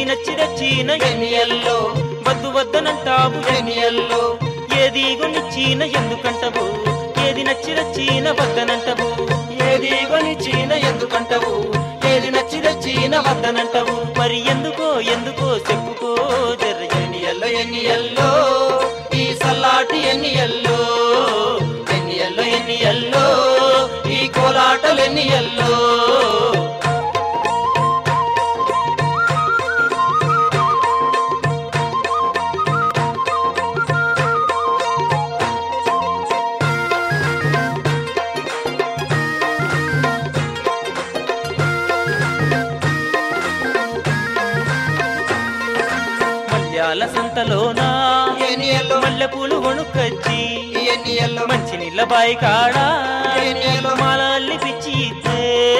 ఏది నచ్చి తెచ్చిన ఎన్నియల్లో వద్దు వద్దనంటావు ఎన్నియల్లో ఏది కొనిచ్చిన ఎందుకంటవు ఏది నచ్చి తెచ్చిన వద్దనంటవు ఏది కొనిచ్చిన ఎందుకంటవు ఏది నచ్చి తెచ్చిన వద్దనంటవు మరి ఎందుకో ఎందుకో చెప్పుకో జర ఎన్నియల్లో ఎన్నియల్లో ఈ సల్లాటి ఎన్నియల్లో ఎన్నియల్లో ఎన్నియల్లో ఈ కోలాటలు ఎన్నియల్లో మల్యాల సంతలోనా ఎన్నియల్లో మల్లెపూలు కొనుక్కొచ్చి ఎన్నియల్లో మంచి నీళ్ళ బాయి కాడా ఎన్నియల్లో మాలల్లి పిచ్చి ఇస్తే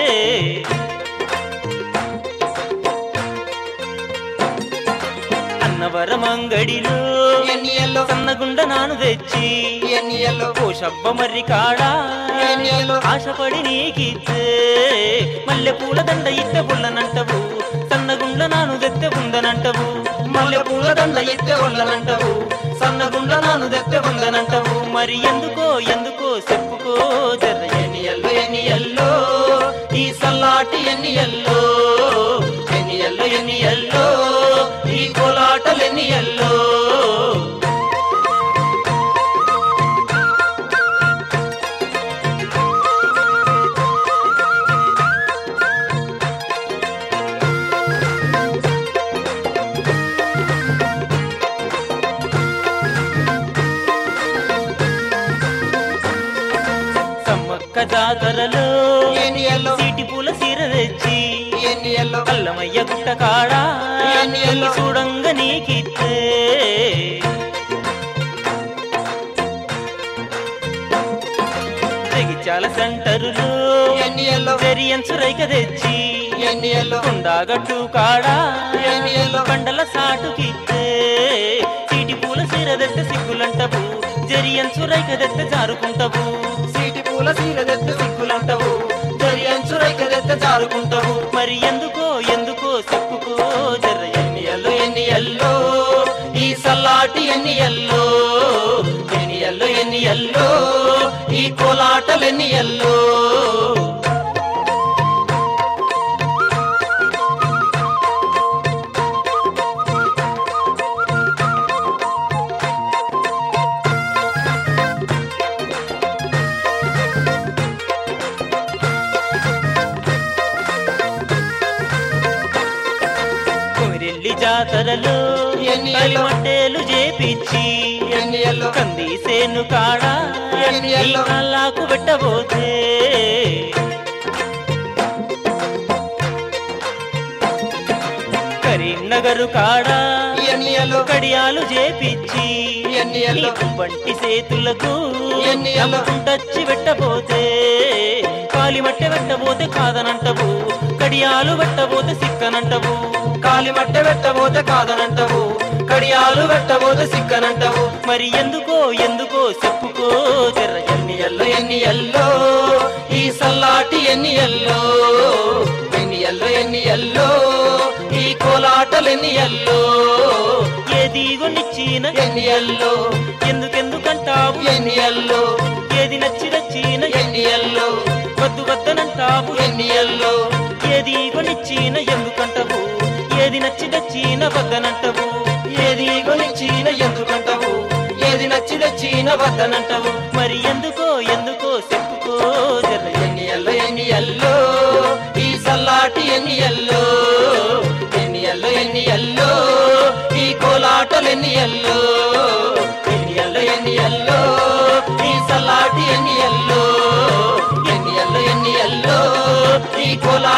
అన్నవరం అంగడిలో ఎన్నియల్లో సన్నగుండ నాను తెచ్చి ఎన్నియల్లో పోషబ్బ మర్రి కాడా ఎన్నియల్లో ఆశపడి నీకిస్తే మల్లె పూల దండ ఇత్తె పుల్లనంటవు సన్నగుండ్ల నాను దెత్తె ఉందనంటవు మల్లె పూల దండ ఇత్తె ఉండనంటవు సన్నగుండ్ల నాను దెత్తె ఉందనంటవు మరి ఎందుకో ఎందుకో చెప్పుకో జర ఎన్నియల్లో ఎన్నియల్లో ఈ సల్లాటి ఎన్నియల్లో ఎన్నియల్లో ఎన్నియల్లో ఈ కోలాటలు ఎన్నియల్లో సమ్మక్క జాతరలో ఎన్నియల్లో సీటి పూల సీర తెచ్చి ఎన్నియల్లో కల్లమయ్య గుట్ట కాడా ఎన్నియల్లో చూడంగ నీకిత్తే జగిత్యాల సెంటరులో ఎన్నియల్లో చెరియన్సు రైక తెచ్చి ఎన్నియల్లో కుండాగట్టు కాడా ఎన్నియల్లో కండల సాటుకిత్తే చీటి పూల సీర దెత్త సిగ్గులంటవు జరియన్సు రైక దెత్త జారుకుంటవు సీటి పూల సీర దెత్త సిగ్గులంటవు దర్యంచు రైక దెత్త జారుకుంటావు మరి ఎందుకో ఎందుకో చెప్పుకో జర ఎన్నియల్లో ఎన్నియల్లో ఈ సల్లాటి ఎన్నియల్లో ఎన్నియల్లో ఎన్నియల్లో ఈ కోలాటలు ఎన్నియల్లో కొమిరెల్లి జాతరలో ఎన్నియల్లో కలిమట్టేలు చేపిచ్చి ఎన్నియల్లో కంది సేను కాడా ఎన్నియల్లో నల్లాకు పెట్టబోతే కరీంనగరు కాడా ఎన్నియల్లో కడియాలు చేపిచ్చి ఎన్నియల్లో వంటి చేతులకు ఎన్నియల్లో టచ్చి పెట్టబోతే కాలిమట్టె పెట్టబోతే కాదనంటవు కడియాలు పెట్టబోతే సిక్కనంటవు కాలిమట్టె పెట్టబోతే కాదనంటవు కడియాలు పెట్టబోతే సిక్కనంటవు మరి ఎందుకో ఎందుకో చెప్పుకో జర ఎన్నియల్లో ఎన్నియల్లో ఈ సల్లాటి ఎన్నియల్లో ఎన్నియల్లో ఎన్నియల్లో ఈ కోలాటలు ఎన్నియల్లో ఏది కొనిచ్చిన ఎన్నియల్లో ఎందుకెందుకంటావు ఎన్నియల్లో ఏది నచ్చి నచ్చిన ఎన్నియల్లో వద్దు వద్దనంటావు ఎన్నియల్లో ఏది కొనిచ్చిన ఎందుకంటవు ఏది నచ్చి తెచ్చిన వద్దనంటవు ఏది కొనిచ్చిన ఎందుకంటావు ఏది నచ్చి తెచ్చిన వద్దనంటావు మరి ఎందుకో ఎందుకో చెప్పుకో జర ఎన్నియల్లో ఎన్నియల్లో ఈ సల్లాటి ఎన్నియల్లో ఎన్నియల్లో ఎన్నియల్లో ఈ కోలాటలు ఎన్నియల్లో ఎన్నియల్లో ఎన్నియల్లో ఈ సల్లాటి ఎన్నియల్లో ఎన్నియల్లో ఎన్నియల్లో ఈ కోలా